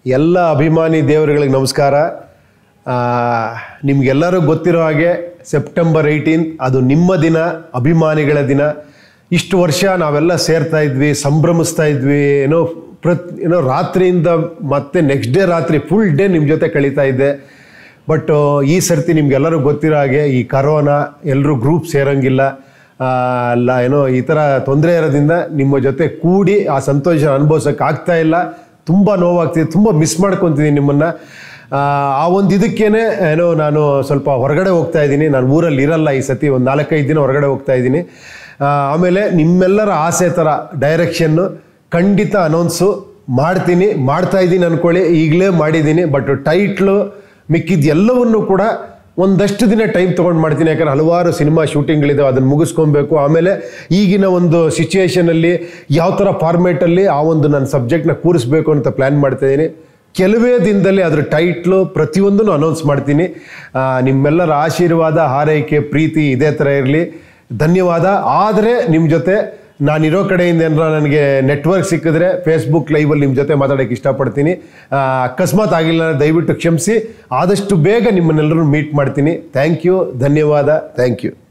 ಎಲ್ಲ ಅಭಿಮಾನಿ ದೇವರುಗಳಿಗೆ ನಮಸ್ಕಾರ ಆ, ನಿಮ್ಗೆಲ್ಲರೂ ಗೊತ್ತಿರೋ ಹಾಗೆ ಸೆಪ್ಟೆಂಬರ್ ಏಯ್ಟೀನ್ ಅದು ನಿಮ್ಮ ದಿನ ಅಭಿಮಾನಿಗಳ ದಿನ ಇಷ್ಟು ವರ್ಷ ನಾವೆಲ್ಲ ಸೇರ್ತಾ ಇದ್ವಿ ಸಂಭ್ರಮಿಸ್ತಾ ಇದ್ವಿ ಏನೋ ಪ್ರತ್ ಏನೋ ರಾತ್ರಿಯಿಂದ ಮತ್ತೆ ನೆಕ್ಸ್ಟ್ ಡೇ ರಾತ್ರಿ ಫುಲ್ ಡೇ ನಿಮ್ಮ ಜೊತೆ ಕಳೀತಾ ಇದ್ದೆ ಬಟ್ ಈ ಸರ್ತಿ ನಿಮ್ಗೆಲ್ಲರೂ ಗೊತ್ತಿರೋ ಹಾಗೆ ಈ ಕರೋನಾ ಎಲ್ಲರೂ ಗ್ರೂಪ್ ಸೇರಂಗಿಲ್ಲ ಆ, ಅಲ್ಲ ಏನೋ ಈ ಥರ ತೊಂದರೆ ಇರೋದ್ರಿಂದ ನಿಮ್ಮ ಜೊತೆ ಕೂಡಿ ಆ ಸಂತೋಷ ಅನುಭವಿಸೋಕೆ ಆಗ್ತಾ ಇಲ್ಲ ತುಂಬ ನೋವಾಗ್ತಿದೆ ತುಂಬ ಮಿಸ್ ಮಾಡ್ಕೊತಿದ್ದೀನಿ ನಿಮ್ಮನ್ನು ಆ ಒಂದು ಇದಕ್ಕೇನೆ ಏನೋ ನಾನು ಸ್ವಲ್ಪ ಹೊರಗಡೆ ಹೋಗ್ತಾ ಇದ್ದೀನಿ ನಾನು ಊರಲ್ಲಿ ಇರಲ್ಲ ಈ ಸತಿ ಒಂದು ನಾಲ್ಕೈದು ದಿನ ಹೊರಗಡೆ ಹೋಗ್ತಾ ಇದ್ದೀನಿ ಆ, ಆಮೇಲೆ ನಿಮ್ಮೆಲ್ಲರ ಆಸೆ ಥರ ಡೈರೆಕ್ಷನ್ನು ಖಂಡಿತ ಅನೌನ್ಸು ಮಾಡ್ತೀನಿ ಮಾಡ್ತಾ ಇದ್ದೀನಿ ಅಂದ್ಕೊಳ್ಳಿ ಈಗಲೇ ಮಾಡಿದ್ದೀನಿ ಬಟ್ ಟೈಟ್ಲು ಮಿಕ್ಕಿದ ಎಲ್ಲವನ್ನು ಕೂಡ ಒಂದಷ್ಟು ದಿನ ಟೈಮ್ ತೊಗೊಂಡು ಮಾಡ್ತೀನಿ ಯಾಕಂದ್ರೆ ಹಲವಾರು ಸಿನಿಮಾ ಶೂಟಿಂಗ್ಗಳಿದಾವೆ ಅದನ್ನು ಮುಗಿಸ್ಕೊಬೇಕು ಆಮೇಲೆ ಈಗಿನ ಒಂದು ಸಿಚುವೇಶನಲ್ಲಿ ಯಾವ ಥರ ಫಾರ್ಮೇಟಲ್ಲಿ ಆ ಒಂದು ನನ್ನ ಸಬ್ಜೆಕ್ಟ್ನ ಕೂರಿಸ್ಬೇಕು ಅಂತ ಪ್ಲ್ಯಾನ್ ಮಾಡ್ತಾ ಇದ್ದೀನಿ ಕೆಲವೇ ದಿನದಲ್ಲಿ ಅದ್ರ ಟೈಟ್ಲು ಪ್ರತಿಯೊಂದನ್ನು ಅನೌನ್ಸ್ ಮಾಡ್ತೀನಿ ಆ, ನಿಮ್ಮೆಲ್ಲರ ಆಶೀರ್ವಾದ ಹಾರೈಕೆ ಪ್ರೀತಿ ಇದೇ ಥರ ಇರಲಿ ಧನ್ಯವಾದ ಆದರೆ ನಿಮ್ಮ ಜೊತೆ ನಾನಿರೋ ಕಡೆಯಿಂದ ಏನಾರ ನನಗೆ ನೆಟ್ವರ್ಕ್ ಸಿಕ್ಕಿದ್ರೆ ಫೇಸ್ಬುಕ್ ಲೈವಲ್ಲಿ ನಿಮ್ಮ ಜೊತೆ ಮಾತಾಡೋಕ್ಕೆ ಇಷ್ಟಪಡ್ತೀನಿ ಆ, ಅಕಸ್ಮಾತ್ ಆಗಿಲ್ಲ ಅಂದ್ರೆ ದಯವಿಟ್ಟು ಕ್ಷಮಿಸಿ ಆದಷ್ಟು ಬೇಗ ನಿಮ್ಮನ್ನೆಲ್ಲರೂ ಮೀಟ್ ಮಾಡ್ತೀನಿ ಥ್ಯಾಂಕ್ ಯು ಧನ್ಯವಾದ ಥ್ಯಾಂಕ್ ಯು